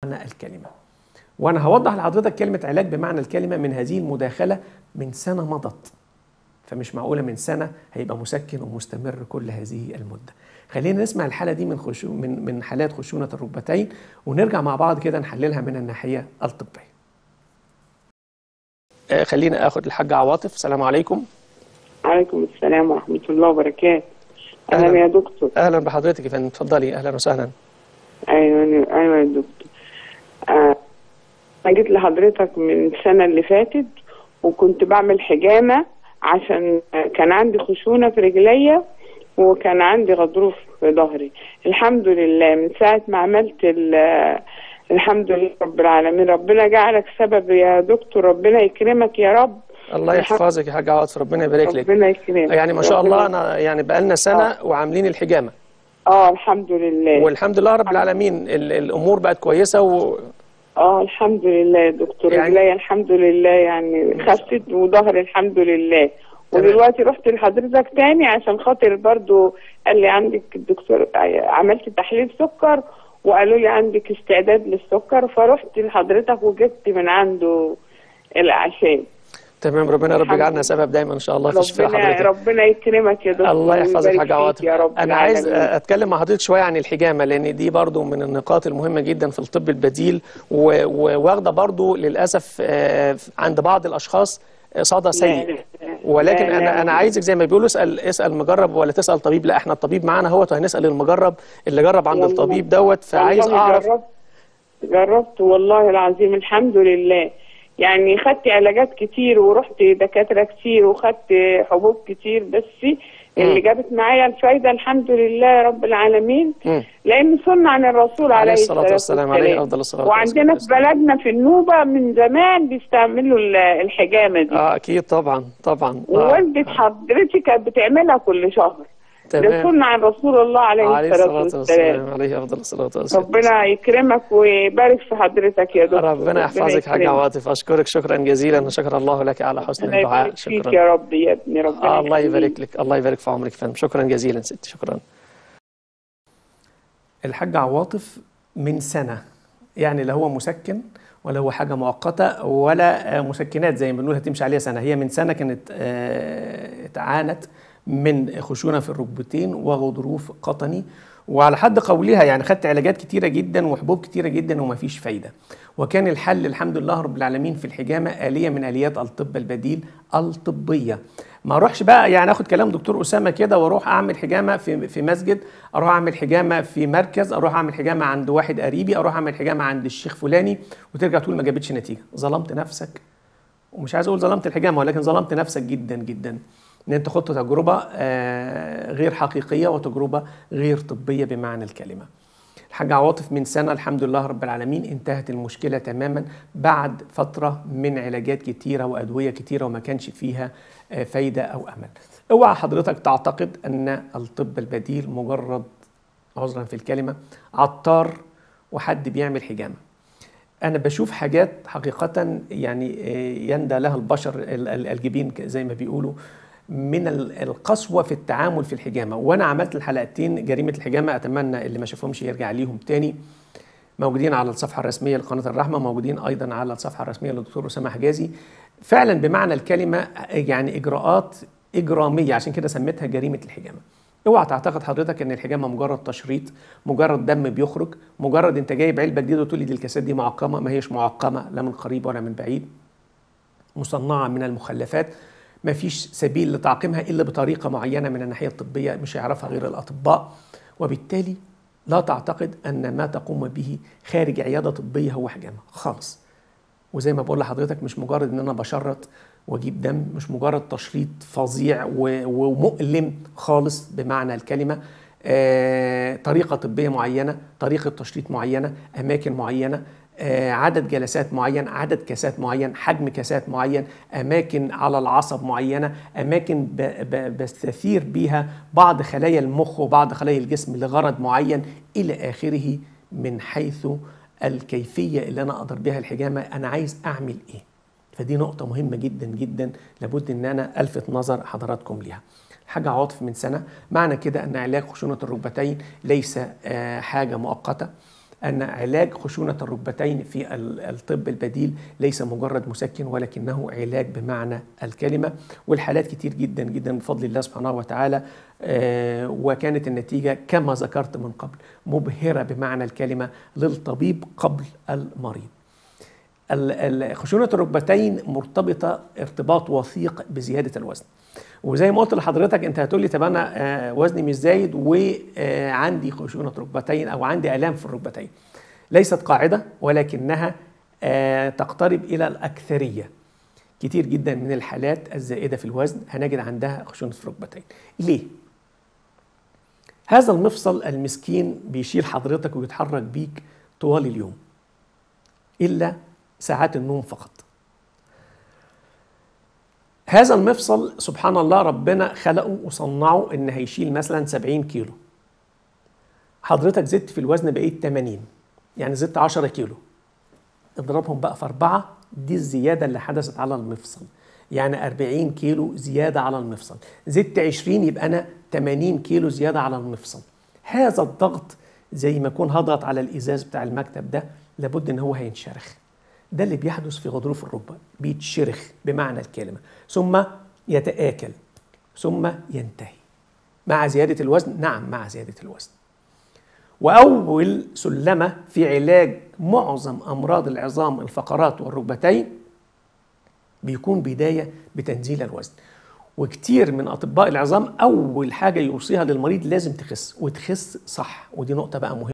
الكلمة وأنا هوضح لحضرتك كلمة علاج بمعنى الكلمة من هذه المداخلة من سنة مضت فمش معقولة من سنة هيبقى مسكن ومستمر كل هذه المدة خلينا نسمع الحالة دي من خشو من من حالات خشونة الركبتين ونرجع مع بعض كده نحللها من الناحية الطبية. آه، خلينا اخد الحاج عواطف السلام عليكم عليكم السلام ورحمة الله وبركاته أهلا. أهلا يا دكتور اهلا بحضرتك يا فندم اتفضلي اهلا وسهلا أيوة أيوة يا دكتور آه، أنا جيت لحضرتك من السنة اللي فاتت وكنت بعمل حجامة عشان كان عندي خشونة في رجليا وكان عندي غضروف في ظهري الحمد لله من ساعة ما عملت ال- الحمد لله رب العالمين ربنا جعلك سبب يا دكتور ربنا يكرمك يا رب الله يحفظك يا حاج عواطف ربنا يبارك لك ربنا يكرمك يعني ما شاء الله ربنا- انا يعني بقالنا سنة وعاملين الحجامة اه الحمد لله والحمد لله رب العالمين ال- الامور بقت كويسة و اه الحمد لله يا دكتور يعني- رجليا الحمد لله يعني خفت وظهري الحمد لله تمام. ودلوقتي رحت لحضرتك تاني عشان خاطر برضو قال لي عندك الدكتور عملت تحليل سكر وقالوا لي عندك استعداد للسكر فرحت لحضرتك وجبت من عنده الاعشاب تمام ربنا رب الحمد يجعلنا لله. سبب دايما ان شاء الله في شفاء ربنا حضرتك ربنا يكرمك يا دكتور الله يحفظك ويبارك حاج فيك عواطف يا رب انا عايز العالمين. اتكلم مع حضرتك شويه عن الحجامه لان دي برضو من النقاط المهمه جدا في الطب البديل و- وواخده برضو للاسف آه، عند بعض الاشخاص آه، صدى سيء ولكن لا، لا، انا انا لا. عايزك زي ما بيقولوا اسال اسال مجرب ولا تسال طبيب لا احنا الطبيب معانا اهوت وهنسال المجرب اللي جرب عند والله- الطبيب دوت فعايز والله اعرف جربت جربت والله العظيم الحمد لله يعني خدت علاجات كتير ورحت دكاترة كتير وخدت حبوب كتير بس اللي جابت معايا الفايدة الحمد لله يا رب العالمين مم. لأن سنة عن الرسول عليه عليه الصلاة والسلام عليه أفضل الصلاة وعندنا في والسلام. بلدنا في النوبة من زمان بيستعملوا ال- الحجامة دي اه اكيد طبعا طبعا آه. ووالدة حضرتك كانت بتعملها كل شهر ده تمام سنة عن رسول الله عليه, عليه الصلاة الصلاه والسلام والسلام عليه افضل الصلاه والسلام ربنا يكرمك ويبارك في حضرتك يا دكتور ربنا يحفظك حاج يكرمك. عواطف اشكرك شكرا جزيلا وشكر الله لك على حسن ربنا الدعاء يبارك فيك شكرا يا رب يا ابني ربنا آه الله يخليك. يبارك لك الله يبارك في عمرك فندم شكرا جزيلا ستي شكرا الحاج عواطف من سنة يعني لا هو مسكن ولا هو حاجة مؤقتة ولا آه، مسكنات زي ما بنقول هتمشي عليها سنة هي من سنة كانت آه، اتعانت من خشونة في الركبتين وغضروف قطني وعلى حد قولها يعني خدت علاجات كتيرة جدا وحبوب كتيرة جدا وما فيش فايدة وكان الحل الحمد لله رب العالمين في الحجامة آلية من آليات الطب البديل الطبية ما اروحش بقى يعني اخد كلام دكتور اسامه كده واروح اعمل حجامه في في مسجد اروح اعمل حجامه في مركز اروح اعمل حجامه عند واحد قريبي اروح اعمل حجامه عند الشيخ فلاني وترجع تقول ما جابتش نتيجه ظلمت نفسك ومش عايز اقول ظلمت الحجامه ولكن ظلمت نفسك جدا جدا ان انت خدت تجربه آه، غير حقيقيه وتجربه غير طبيه بمعنى الكلمه الحاج عواطف من سنه الحمد لله رب العالمين انتهت المشكله تماما بعد فتره من علاجات كتيره وادويه كتيره وما كانش فيها آه، فايده او امل. اوعى حضرتك تعتقد ان الطب البديل مجرد عذرا في الكلمه عطار وحد بيعمل حجامه. انا بشوف حاجات حقيقه يعني آه، يندى لها البشر ال- ال- الجبين ك- زي ما بيقولوا من ال- القسوه في التعامل في الحجامه وانا عملت الحلقتين جريمه الحجامه اتمنى اللي ما شافهمش يرجع ليهم تاني موجودين على الصفحه الرسميه لقناه الرحمه موجودين ايضا على الصفحه الرسميه للدكتور اسامه حجازي فعلا بمعنى الكلمه يعني اجراءات اجراميه عشان كده سميتها جريمه الحجامه اوعى تعتقد حضرتك ان الحجامه مجرد تشريط مجرد دم بيخرج مجرد انت جايب علبه جديده وتقول لي دي الكاسات دي معقمه ما هيش معقمه لا من قريب ولا من بعيد مصنعه من المخلفات ما فيش سبيل لتعقيمها الا بطريقه معينه من الناحيه الطبيه مش هيعرفها غير الاطباء وبالتالي لا تعتقد ان ما تقوم به خارج عياده طبيه هو حجامه خالص وزي ما بقول لحضرتك مش مجرد ان انا بشرط واجيب دم مش مجرد تشريط فظيع و- ومؤلم خالص بمعنى الكلمه آه، طريقه طبيه معينه طريقه تشريط معينه اماكن معينه آه، عدد جلسات معين عدد كاسات معين حجم كاسات معين اماكن على العصب معينه اماكن ب- ب- بستثير بيها بعض خلايا المخ وبعض خلايا الجسم لغرض معين الى اخره من حيث الكيفيه اللي انا اقدر بها الحجامه انا عايز اعمل ايه فدي نقطه مهمه جدا جدا لابد ان انا الفت نظر حضراتكم ليها حاجة عاطف من سنة معنى كده أن علاج خشونة الركبتين ليس آه، حاجة مؤقتة أن علاج خشونة الركبتين في ال- الطب البديل ليس مجرد مسكن ولكنه علاج بمعنى الكلمة والحالات كتير جدا جدا بفضل الله سبحانه وتعالى آه، وكانت النتيجة كما ذكرت من قبل مبهرة بمعنى الكلمة للطبيب قبل المريض ال- ال- خشونة الركبتين مرتبطة ارتباط وثيق بزيادة الوزن وزي ما قلت لحضرتك انت هتقول لي طب انا آه، وزني مش زايد وعندي خشونة ركبتين او عندي الام في الركبتين ليست قاعدة ولكنها آه، تقترب الى الاكثرية كتير جدا من الحالات الزائدة في الوزن هنجد عندها خشونة في الركبتين ليه؟ هذا المفصل المسكين بيشيل حضرتك ويتحرك بيك طوال اليوم إلا ساعات النوم فقط هذا المفصل سبحان الله ربنا خلقه وصنعه ان هيشيل مثلا 70 كيلو حضرتك زدت في الوزن بقيت 80 يعني زدت 10 كيلو اضربهم بقى في أربعة دي الزيادة اللي حدثت على المفصل يعني 40 كيلو زيادة على المفصل زدت 20 يبقى أنا 80 كيلو زيادة على المفصل هذا الضغط زي ما يكون هضغط على الإزاز بتاع المكتب ده لابد إن هو هينشرخ ده اللي بيحدث في غضروف الركبة بيتشرخ بمعنى الكلمة ثم يتآكل ثم ينتهي مع زيادة الوزن نعم مع زيادة الوزن وأول سلمة في علاج معظم أمراض العظام الفقرات والركبتين بيكون بداية بتنزيل الوزن وكتير من أطباء العظام أول حاجة يوصيها للمريض لازم تخس وتخس صح ودي نقطة بقى مهمة